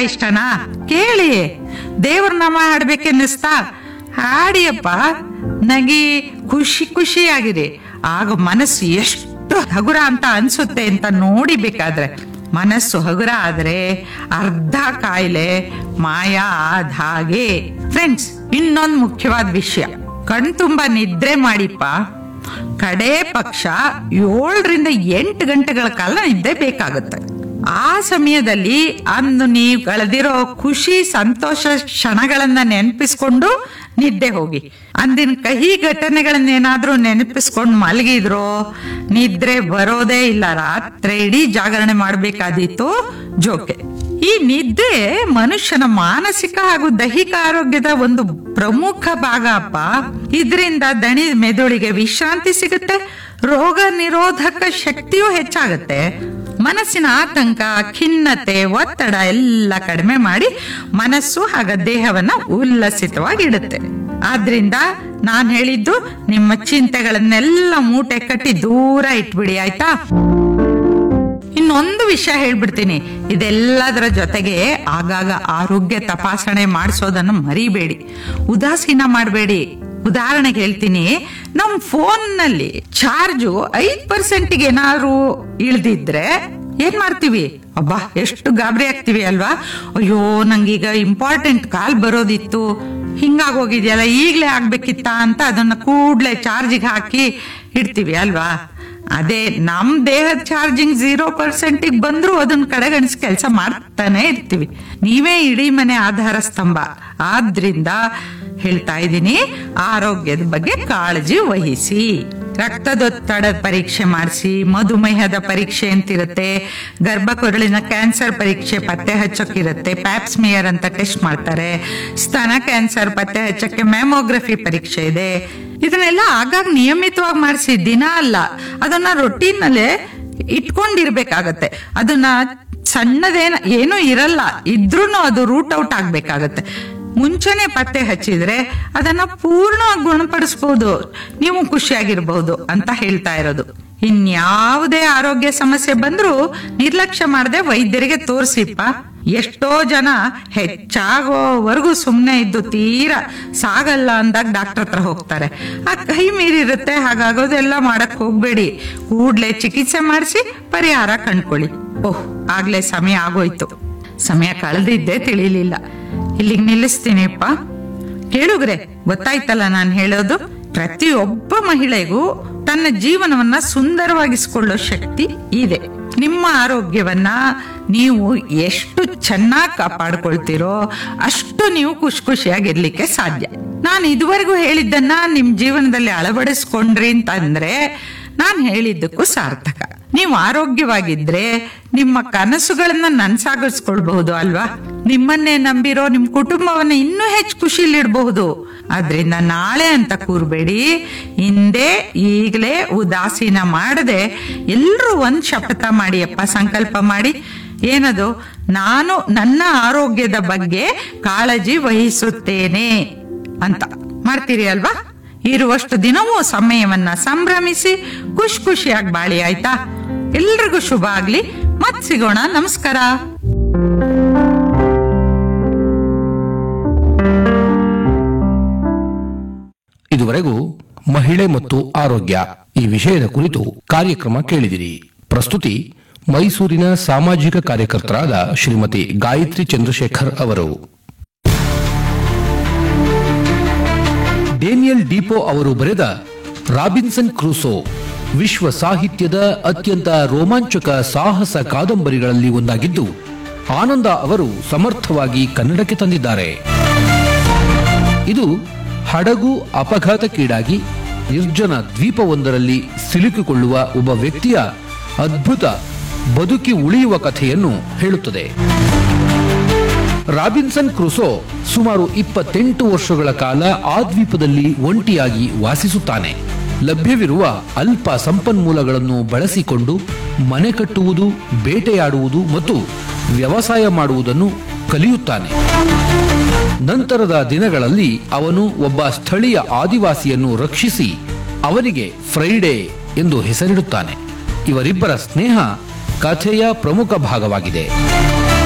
ಇಷ್ಟನಾ ಕೇಳಿ ದೇವ್ರ ನಾಮ ಹಾಡ್ಬೇಕೆನ್ನಿಸ್ತಾ ಹಾಡಿಯಪ್ಪ ನಗಿ ಖುಷಿ ಖುಷಿಯಾಗಿರಿ ಆಗ ಮನಸ್ಸು ಎಷ್ಟು ಹಗುರ ಅಂತ ಅನ್ಸುತ್ತೆ ಅಂತ ನೋಡಿ ಬೇಕಾದ್ರೆ ಮನಸ್ಸು ಹಗುರ ಆದ್ರೆ ಅರ್ಧ ಕಾಯಿಲೆ ಮಾಯ ಆದ ಹಾಗೆ ಫ್ರೆಂಡ್ಸ್ ಇನ್ನೊಂದು ಮುಖ್ಯವಾದ ವಿಷಯ ಕಣ್ತುಂಬ ನಿದ್ರೆ ಮಾಡಿಪ್ಪ ಕಡೆ ಪಕ್ಷ ಏಳರಿಂದ ಎಂಟು ಗಂಟೆಗಳ ಕಾಲ ನಿದ್ದೆ ಬೇಕಾಗುತ್ತೆ ಆ ಸಮಯದಲ್ಲಿ ಅಂದು ನೀವು ಕಳೆದಿರೋ ಖುಷಿ ಸಂತೋಷ ಕ್ಷಣಗಳನ್ನ ನೆನಪಿಸ್ಕೊಂಡು ನಿದ್ದೆ ಹೋಗಿ ಅಂದಿನ ಕಹಿ ಘಟನೆಗಳನ್ನೇನಾದ್ರೂ ನೆನಪಿಸ್ಕೊಂಡು ಮಲಗಿದ್ರೋ ನಿದ್ರೆ ಬರೋದೇ ಇಲ್ಲ ರಾತ್ರಿ ಇಡೀ ಜಾಗರಣೆ ಮಾಡ್ಬೇಕಾದೀತು ಜೋಕೆ ಈ ನಿದ್ದೆ ಮನುಷ್ಯನ ಮಾನಸಿಕ ಹಾಗೂ ದೈಹಿಕ ಆರೋಗ್ಯದ ಒಂದು ಪ್ರಮುಖ ಭಾಗ ಅಪ್ಪ ಇದರಿಂದ ದಣಿ ಮೆದುಳಿಗೆ ವಿಶ್ರಾಂತಿ ಸಿಗುತ್ತೆ ರೋಗ ನಿರೋಧಕ ಶಕ್ತಿಯೂ ಹೆಚ್ಚಾಗುತ್ತೆ ಮನಸ್ಸಿನ ಆತಂಕ ಖಿನ್ನತೆ ಒತ್ತಡ ಎಲ್ಲ ಕಡಿಮೆ ಮಾಡಿ ಮನಸ್ಸು ಹಾಗ ದೇಹವನ್ನ ಉಲ್ಲಸಿತವಾಗಿಡುತ್ತೆ ಆದ್ರಿಂದ ನಾನ್ ಹೇಳಿದ್ದು ನಿಮ್ಮ ಚಿಂತೆಗಳನ್ನೆಲ್ಲ ಮೂಟೆ ಕಟ್ಟಿ ದೂರ ಇಟ್ಬಿಡಿ ಆಯ್ತಾ ಇನ್ನೊಂದು ವಿಷಯ ಹೇಳ್ಬಿಡ್ತೀನಿ ಇದೆಲ್ಲದರ ಜೊತೆಗೆ ಆಗಾಗ ಆರೋಗ್ಯ ತಪಾಸಣೆ ಮಾಡಿಸೋದನ್ನು ಮರಿಬೇಡಿ ಉದಾಸೀನ ಮಾಡಬೇಡಿ ಉದಾಹರಣೆಗೆ ಹೇಳ್ತೀನಿ ನಮ್ ಫೋನ್ ನಲ್ಲಿ ಚಾರ್ಜು ಐದ್ ಪರ್ಸೆಂಟ್ಗೆ ಏನಾದ್ರು ಇಳ್ದಿದ್ರೆ ಏನ್ ಮಾಡ್ತೀವಿ ಅಬ್ಬಾ ಎಷ್ಟು ಗಾಬರಿ ಆಗ್ತೀವಿ ಅಲ್ವಾ ಅಯ್ಯೋ ನಂಗೀಗ ಇಂಪಾರ್ಟೆಂಟ್ ಕಾಲ್ ಬರೋದಿತ್ತು ಹಿಂಗಾಗೋಗಿದ್ಯಲ್ಲ ಈಗ್ಲೇ ಆಗ್ಬೇಕಿತ್ತ ಅಂತ ಅದನ್ನ ಕೂಡ್ಲೆ ಚಾರ್ಜಿಗೆ ಹಾಕಿ ಇಡ್ತೀವಿ ಅಲ್ವಾ ಅದೇ ನಮ್ ದೇಹದ ಚಾರ್ಜಿಂಗ್ ಝೀರೋ ಪರ್ಸೆಂಟಿಗೆ ಬಂದ್ರು ಅದನ್ನ ಕಡೆಗಣಿಸಿ ಕೆಲಸ ಮಾಡ್ತಾನೆ ಇರ್ತೀವಿ ನೀವೇ ಇಡೀ ಮನೆ ಆಧಾರ ಸ್ತಂಭ ಆದ್ರಿಂದ ಹೇಳ್ತಾ ಇದ್ದೀನಿ ಆರೋಗ್ಯದ ಬಗ್ಗೆ ಕಾಳಜಿ ವಹಿಸಿ ರಕ್ತದೊತ್ತಡ ಪರೀಕ್ಷೆ ಮಾಡಿಸಿ ಮಧುಮೇಹದ ಪರೀಕ್ಷೆ ಅಂತಿರುತ್ತೆ ಗರ್ಭಕೊರಳಿನ ಕ್ಯಾನ್ಸರ್ ಪರೀಕ್ಷೆ ಪತ್ತೆ ಹಚ್ಚೋಕಿರುತ್ತೆ ಪ್ಯಾಪ್ಸ್ಮಿಯರ್ ಅಂತ ಟೆಸ್ಟ್ ಮಾಡ್ತಾರೆ ಸ್ತನ ಕ್ಯಾನ್ಸರ್ ಪತ್ತೆ ಹಚ್ಚಕ್ಕೆ ಮ್ಯಾಮೋಗ್ರಫಿ ಪರೀಕ್ಷೆ ಇದೆ ಇದನ್ನೆಲ್ಲ ಆಗಾಗ ನಿಯಮಿತವಾಗಿ ಮಾಡಿಸಿ ದಿನ ಅಲ್ಲ ಅದನ್ನ ರೊಟೀನ್ ನಲ್ಲೇ ಇಟ್ಕೊಂಡಿರ್ಬೇಕಾಗತ್ತೆ ಅದನ್ನ ಸಣ್ಣದೇನ ಏನೂ ಇರಲ್ಲ ಇದ್ರೂ ಅದು ರೂಟ್ ಔಟ್ ಆಗ್ಬೇಕಾಗತ್ತೆ ಮುಂಚೆನೆ ಪತ್ತೆ ಹಚ್ಚಿದ್ರೆ ಅದನ್ನ ಪೂರ್ಣವಾಗಿ ಗುಣಪಡಿಸಬಹುದು ನೀವು ಖುಷಿಯಾಗಿರ್ಬಹುದು ಅಂತ ಹೇಳ್ತಾ ಇರೋದು ಇನ್ಯಾವುದೇ ಆರೋಗ್ಯ ಸಮಸ್ಯೆ ಬಂದ್ರೂ ನಿರ್ಲಕ್ಷ್ಯ ಮಾಡದೆ ವೈದ್ಯರಿಗೆ ತೋರಿಸಿಪ್ಪ ಎಷ್ಟೋ ಜನ ಹೆಚ್ಚಾಗೋವರೆಗೂ ಸುಮ್ಮನೆ ಇದ್ದು ತೀರಾ ಸಾಗಲ್ಲ ಅಂದಾಗ ಡಾಕ್ಟರ್ ಹತ್ರ ಹೋಗ್ತಾರೆ ಆ ಕೈ ಮೀರಿರುತ್ತೆ ಹಾಗಾಗೋದೆಲ್ಲ ಮಾಡಕ್ ಹೋಗ್ಬೇಡಿ ಕೂಡ್ಲೆ ಚಿಕಿತ್ಸೆ ಮಾಡಿಸಿ ಪರಿಹಾರ ಕಂಡ್ಕೊಳ್ಳಿ ಓಹ್ ಆಗ್ಲೇ ಸಮಯ ಆಗೋಯ್ತು ಸಮಯ ಕಳೆದಿದ್ದೇ ತಿಳಿಲಿಲ್ಲ ಇಲ್ಲಿಗೆ ನಿಲ್ಲಿಸ್ತೀನಿಪ್ಪ ಕೇಳುಗ್ರೆ ಗೊತ್ತಾಯ್ತಲ್ಲ ನಾನು ಹೇಳೋದು ಪ್ರತಿಯೊಬ್ಬ ಮಹಿಳೆಗೂ ತನ್ನ ಜೀವನವನ್ನ ಸುಂದರವಾಗಿಸಿಕೊಳ್ಳೋ ಶಕ್ತಿ ಇದೆ ನಿಮ್ಮ ಆರೋಗ್ಯವನ್ನ ನೀವು ಎಷ್ಟು ಚೆನ್ನಾಗಿ ಕಾಪಾಡ್ಕೊಳ್ತೀರೋ ಅಷ್ಟು ನೀವು ಖುಷಿ ಖುಷಿಯಾಗಿರ್ಲಿಕ್ಕೆ ಸಾಧ್ಯ ನಾನು ಇದುವರೆಗೂ ಹೇಳಿದ್ದನ್ನ ನಿಮ್ ಜೀವನದಲ್ಲಿ ಅಳವಡಿಸ್ಕೊಂಡ್ರಿ ಅಂತಂದ್ರೆ ನಾನು ಹೇಳಿದ್ದಕ್ಕೂ ಸಾರ್ಥಕ ನೀವು ಆರೋಗ್ಯವಾಗಿದ್ರೆ ನಿಮ್ಮ ಕನಸುಗಳನ್ನ ನನ್ಸಾಗಿಸ್ಕೊಳ್ಬಹುದು ಅಲ್ವಾ ನಿಮ್ಮನ್ನೇ ನಂಬಿರೋ ನಿಮ್ ಕುಟುಂಬವನ್ನ ಇನ್ನೂ ಹೆಚ್ಚು ಖುಷಿಲಿಡಬಹುದು ಆದ್ರಿಂದ ನಾಳೆ ಅಂತ ಕೂರ್ಬೇಡಿ ಹಿಂದೆ ಈಗಲೇ ಉದಾಸೀನ ಮಾಡದೆ ಎಲ್ರೂ ಒಂದ್ ಶಪಥ ಮಾಡಿಯಪ್ಪ ಸಂಕಲ್ಪ ಮಾಡಿ ಏನದು ನಾನು ನನ್ನ ಆರೋಗ್ಯದ ಬಗ್ಗೆ ಕಾಳಜಿ ವಹಿಸುತ್ತೇನೆ ಅಂತ ಮಾಡ್ತೀರಿ ಅಲ್ವಾ ಇರುವಷ್ಟು ದಿನವೂ ಸಮಯವನ್ನ ಸಂಭ್ರಮಿಸಿ ಖುಷಿ ಖುಷಿಯಾಗಿ ಬಾಳಿ ಆಯ್ತಾ ಎಲ್ರಿಗೂ ಶುಭ ಆಗ್ಲಿ ಮತ್ ಸಿಗೋಣ ನಮಸ್ಕಾರ ಇದುವರೆಗೂ ಮಹಿಳೆ ಮತ್ತು ಆರೋಗ್ಯ ಈ ವಿಷಯದ ಕುರಿತು ಕಾರ್ಯಕ್ರಮ ಕೇಳಿದಿರಿ ಪ್ರಸ್ತುತಿ ಮೈಸೂರಿನ ಸಾಮಾಜಿಕ ಕಾರ್ಯಕರ್ತರಾದ ಶ್ರೀಮತಿ ಗಾಯತ್ರಿ ಚಂದ್ರಶೇಖರ್ ಅವರು ಡೇನಿಯಲ್ ಡಿಪೋ ಅವರು ಬರೆದ ರಾಬಿನ್ಸನ್ ಕ್ರೂಸೋ ವಿಶ್ವ ಸಾಹಿತ್ಯದ ಅತ್ಯಂತ ರೋಮಾಂಚಕ ಸಾಹಸ ಕಾದಂಬರಿಗಳಲ್ಲಿ ಒಂದಾಗಿದ್ದು ಆನಂದ ಅವರು ಸಮರ್ಥವಾಗಿ ಕನ್ನಡಕ್ಕೆ ತಂದಿದ್ದಾರೆ ಇದು ಹಡಗು ಅಪಘಾತಕ್ಕೀಡಾಗಿ ನಿರ್ಜನ ದ್ವೀಪವೊಂದರಲ್ಲಿ ಸಿಲುಕಿಕೊಳ್ಳುವ ಒಬ್ಬ ವ್ಯಕ್ತಿಯ ಅದ್ಭುತ ಬದುಕಿ ಉಳಿಯುವ ಕಥೆಯನ್ನು ಹೇಳುತ್ತದೆ ರಾಬಿನ್ಸನ್ ಕ್ರುಸೋ ಸುಮಾರು ಇಪ್ಪತ್ತೆಂಟು ವರ್ಷಗಳ ಕಾಲ ಆ ದ್ವೀಪದಲ್ಲಿ ಒಂಟಿಯಾಗಿ ವಾಸಿಸುತ್ತಾನೆ ಲಭ್ಯವಿರುವ ಅಲ್ಪ ಸಂಪನ್ಮೂಲಗಳನ್ನು ಬಳಸಿಕೊಂಡು ಮನೆ ಕಟ್ಟುವುದು ಬೇಟೆಯಾಡುವುದು ಮತ್ತು ವ್ಯವಸಾಯ ಮಾಡುವುದನ್ನು ಕಲಿಯುತ್ತಾನೆ ನಂತರದ ದಿನಗಳಲ್ಲಿ ಅವನು ಒಬ್ಬ ಸ್ಥಳೀಯ ಆದಿವಾಸಿಯನ್ನು ರಕ್ಷಿಸಿ ಅವನಿಗೆ ಫ್ರೈಡೆ ಎಂದು ಹೆಸರಿಡುತ್ತಾನೆ ಇವರಿಬ್ಬರ ಸ್ನೇಹ ಕಥೆಯ ಪ್ರಮುಖ ಭಾಗವಾಗಿದೆ